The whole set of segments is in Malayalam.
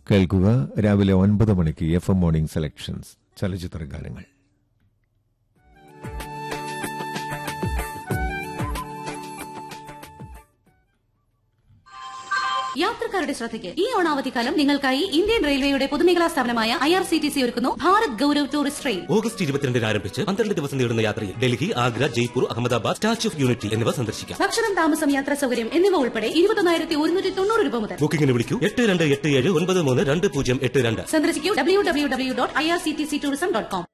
കേൾക്കുക രാവിലെ ഒൻപത് മണിക്ക് എഫ് എം മോർണിംഗ് സെലക്ഷൻസ് ചലച്ചിത്ര ഗാനങ്ങൾ യാത്രക്കാരുടെ ശ്രദ്ധയ്ക്ക് ഈ ഓണാവധിക്കാലം നിങ്ങൾക്കായി ഇന്ത്യൻ റെയിൽവേയുടെ പൊതുമേഖലാ സ്ഥാപനമായ I R C T C ഒരുക്കുന്നു Bharat Gaurav tourist train August ഇരുപത്തിരണ്ടിന് ആരംഭിച്ച് പന്ത്രണ്ട് ദിവസം നീളുന്ന യാത്രയിൽ Delhi Agra Jaipur Ahmedabad statue of unity എന്നിവ സന്ദർശിക്കാം ഭക്ഷണം താമസം യാത്രാ സൗകര്യം എന്നിവ ഉൾപ്പെടെ ഇരുപത്തൊന്നായിരത്തി ഒരുന്നൂറ്റി തൊണ്ണൂറ് രൂപ മുതൽ ബുക്കിംഗിന് വിളിക്കൂ എട്ട് രണ്ട് എട്ട് ഏഴ് ഒൻപത് മൂന്ന് രണ്ട് പൂജ്യം എട്ട് രണ്ട് സന്ദർശിക്കൂ W W W dot I R C T C tourism dot com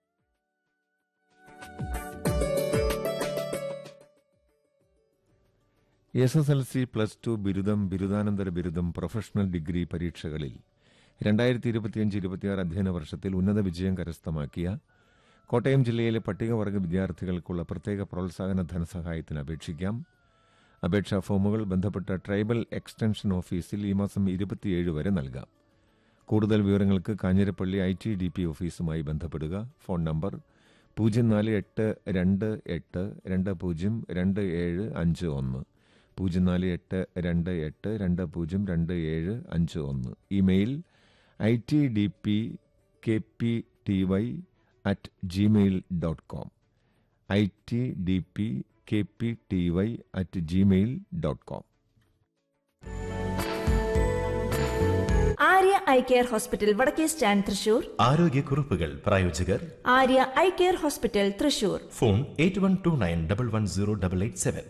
S S L C plus two ബിരുദം ബിരുദാനന്തര ബിരുദം പ്രൊഫഷണൽ ഡിഗ്രി പരീക്ഷകളിൽ രണ്ടായിരത്തി ഇരുപത്തിയഞ്ച് ഇരുപത്തിയാറ് അധ്യയന വർഷത്തിൽ ഉന്നത വിജയം കരസ്ഥമാക്കിയ കോട്ടയം ജില്ലയിലെ പട്ടികവർഗ വിദ്യാർത്ഥികൾക്കുള്ള പ്രത്യേക പ്രോത്സാഹന ധനസഹായത്തിന് അപേക്ഷിക്കാം അപേക്ഷാ ഫോമുകൾ ബന്ധപ്പെട്ട ട്രൈബൽ എക്സ്റ്റൻഷൻ ഓഫീസിൽ ഈ മാസം ഇരുപത്തിയേഴ് വരെ നൽകാം കൂടുതൽ വിവരങ്ങൾക്ക് Kanjirappally I T D P ഓഫീസുമായി ബന്ധപ്പെടുക ഫോൺ നമ്പർ പൂജ്യം നാല് എട്ട് രണ്ട് എട്ട് രണ്ട് പൂജ്യം രണ്ട് ഏഴ് അഞ്ച് ഒന്ന് പൂജ്യം നാല് എട്ട് രണ്ട് എട്ട് രണ്ട് പൂജ്യം രണ്ട് ഏഴ് അഞ്ച് ഒന്ന് email I T D P K P T Y at gmail dot com I T D P K P T Y at gmail dot com Arya eye care hospital വടക്കേ സ്റ്റാൻഡ് തൃശൂർ ആരോഗ്യക്കുറിപ്പുകൾ പ്രായോജകർ Arya eye care hospital Thrissur phone eight one two nine double one zero double eight seven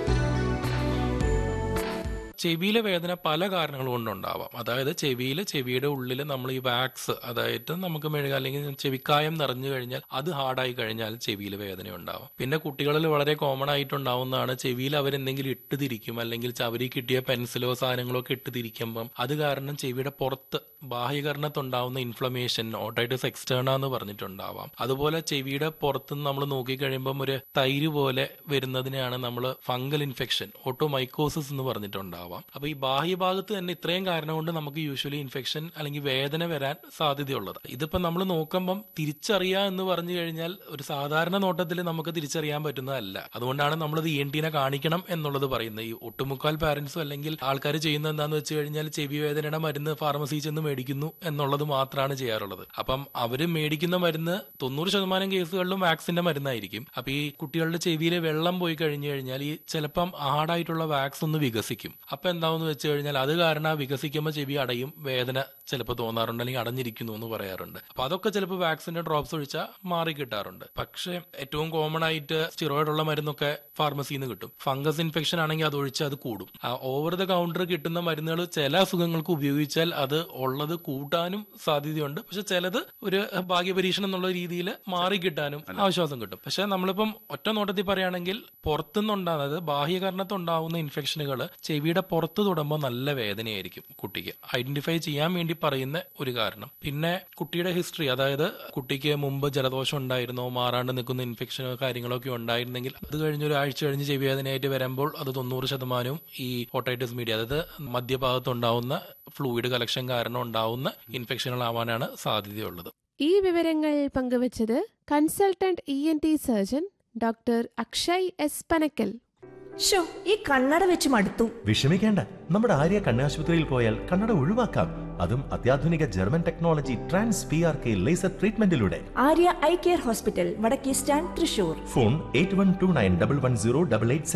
ചെവിയിലെ വേദന പല കാരണങ്ങൾ കൊണ്ടുണ്ടാവാം അതായത് ചെവിയിൽ ചെവിയുടെ ഉള്ളിൽ നമ്മൾ ഈ വാക്സ് അതായത് നമുക്ക് മെഴുക അല്ലെങ്കിൽ ചെവിക്കായം നിറഞ്ഞു കഴിഞ്ഞാൽ അത് ഹാർഡായി കഴിഞ്ഞാൽ ചെവിയിൽ വേദന ഉണ്ടാവും പിന്നെ കുട്ടികളിൽ വളരെ കോമൺ ആയിട്ടുണ്ടാവുന്നതാണ് ചെവിയിൽ അവരെന്തെങ്കിലും ഇട്ട് തിരിക്കും അല്ലെങ്കിൽ ചവരി കിട്ടിയ പെൻസിലോ സാധനങ്ങളോ ഒക്കെ ഇട്ട് തിരിക്കുമ്പം അത് കാരണം ചെവിയുടെ പുറത്ത് ബാഹ്യകരണത്തുണ്ടാവുന്ന ഇൻഫ്ലമേഷൻ ഓട്ടൈറ്റിസ് എക്സ്റ്റേണ എന്ന് പറഞ്ഞിട്ടുണ്ടാവാം അതുപോലെ ചെവിയുടെ പുറത്തുനിന്ന് നമ്മൾ നോക്കിക്കഴിയുമ്പം ഒരു തൈര് പോലെ വരുന്നതിനെയാണ് നമ്മൾ ഫംഗൽ ഇൻഫെക്ഷൻ ഓട്ടോമൈക്കോസിസ് എന്ന് പറഞ്ഞിട്ടുണ്ടാവാം അപ്പൊ ഈ ബാഹ്യഭാഗത്ത് തന്നെ ഇത്രയും കാരണം കൊണ്ട് നമുക്ക് യൂഷ്വലി ഇൻഫെക്ഷൻ അല്ലെങ്കിൽ വേദന വരാൻ സാധ്യതയുള്ളത് ഇതിപ്പോ നമ്മൾ നോക്കുമ്പം തിരിച്ചറിയുക എന്ന് പറഞ്ഞു കഴിഞ്ഞാൽ ഒരു സാധാരണ നോട്ടത്തിൽ നമുക്ക് തിരിച്ചറിയാൻ പറ്റുന്നതല്ല അതുകൊണ്ടാണ് നമ്മളത് ഇ എൻ ടിനെ കാണിക്കണം എന്നുള്ളത് പറയുന്നത് ഈ ഒട്ടുമുക്കാൽ പാരന്റ്സും അല്ലെങ്കിൽ ആൾക്കാർ ചെയ്യുന്നത് എന്താന്ന് വെച്ച് കഴിഞ്ഞാൽ ചെവി വേദനയുടെ മരുന്ന് ഫാർമസിയിൽ ചെന്ന് മേടിക്കുന്നു എന്നുള്ളത് മാത്രമാണ് ചെയ്യാറുള്ളത് അപ്പം അവര് മേടിക്കുന്ന മരുന്ന് തൊണ്ണൂറ് ശതമാനം കേസുകളിലും വാക്സിന്റെ മരുന്നായിരിക്കും അപ്പൊ ഈ കുട്ടികളുടെ ചെവിയിലെ വെള്ളം പോയി കഴിഞ്ഞു കഴിഞ്ഞാൽ ഈ ചിലപ്പം ഹാർഡായിട്ടുള്ള വാക്സ് ഒന്ന് വികസിക്കും അപ്പൊ എന്താവെന്ന് വെച്ച് കഴിഞ്ഞാൽ അത് കാരണം ആ വികസിക്കുമ്പോൾ ചെവി അടയും വേദന ചിലപ്പോൾ തോന്നാറുണ്ട് അല്ലെങ്കിൽ അടഞ്ഞിരിക്കുന്നു എന്ന് പറയാറുണ്ട് അപ്പൊ അതൊക്കെ ചിലപ്പോൾ വാക്സിന്റെ ഡ്രോപ്സ് ഒഴിച്ചാൽ മാറി കിട്ടാറുണ്ട് പക്ഷേ ഏറ്റവും കോമൺ ആയിട്ട് സ്റ്റിറോയിഡ് ഉള്ള മരുന്നൊക്കെ ഫാർമസിയിൽ നിന്ന് കിട്ടും ഫംഗസ് ഇൻഫെക്ഷൻ ആണെങ്കിൽ അത് ഒഴിച്ചാൽ അത് കൂടും ആ ഓവർ ദ കൗണ്ടർ കിട്ടുന്ന മരുന്നുകൾ ചില അസുഖങ്ങൾക്ക് ഉപയോഗിച്ചാൽ അത് ഉള്ളത് കൂട്ടാനും സാധ്യതയുണ്ട് പക്ഷെ ചിലത് ഒരു ഭാഗ്യപരീക്ഷണം എന്നുള്ള രീതിയിൽ മാറി കിട്ടാനും ആശ്വാസം കിട്ടും പക്ഷെ നമ്മളിപ്പം ഒറ്റ നോട്ടത്തിൽ പറയുകയാണെങ്കിൽ പുറത്തുനിന്നുണ്ടാകുന്ന അതായത് ബാഹ്യകരണത്തുണ്ടാവുന്ന ഇൻഫെക്ഷനുകൾ ചെവിയുടെ പുറത്ത് തൊടുമ്പോൾ നല്ല വേദനയായിരിക്കും കുട്ടിക്ക് ഐഡന്റിഫൈ ചെയ്യാൻ വേണ്ടി പറയുന്ന ഒരു കാരണം പിന്നെ കുട്ടിയുടെ ഹിസ്റ്ററി അതായത് കുട്ടിക്ക് മുമ്പ് ജലദോഷം ഉണ്ടായിരുന്നോ മാറാണ്ട് നിൽക്കുന്ന ഇൻഫെക്ഷനോ കാര്യങ്ങളോ ഒക്കെ ഉണ്ടായിരുന്നെങ്കിൽ അത് കഴിഞ്ഞ് ഒരു ആഴ്ച കഴിഞ്ഞ് ചെവി വേദനയായിട്ട് വരുമ്പോൾ അത് തൊണ്ണൂറ് ശതമാനവും ഈ ഓട്ടൈറ്റിസ് മീഡിയ അതായത് മധ്യഭാഗത്തുണ്ടാവുന്ന ഫ്ലൂയിഡ് കലക്ഷൻ കാരണം ഉണ്ടാവുന്ന ഇൻഫെക്ഷനുകളാവാനാണ് സാധ്യതയുള്ളത് ഈ വിവരങ്ങൾ പങ്കുവച്ചത് consultant E N T surgeon doctor Akshay S Panakkal ഷോ ഈ കണ്ണട വെച്ച് മടുത്തു വിഷമിക്കേണ്ട നമ്മുടെ ആര്യ കണ്ണാശുപത്രിയിൽ പോയാൽ കണ്ണട ഒഴിവാക്കാം അതും അത്യാധുനിക German technology trans P R K laser ട്രീറ്റ്മെന്റിലൂടെ ആര്യ ഐ കെയർ ഹോസ്പിറ്റൽ വടക്കേ stand Thrissur phone eight one two nine double one zero double eight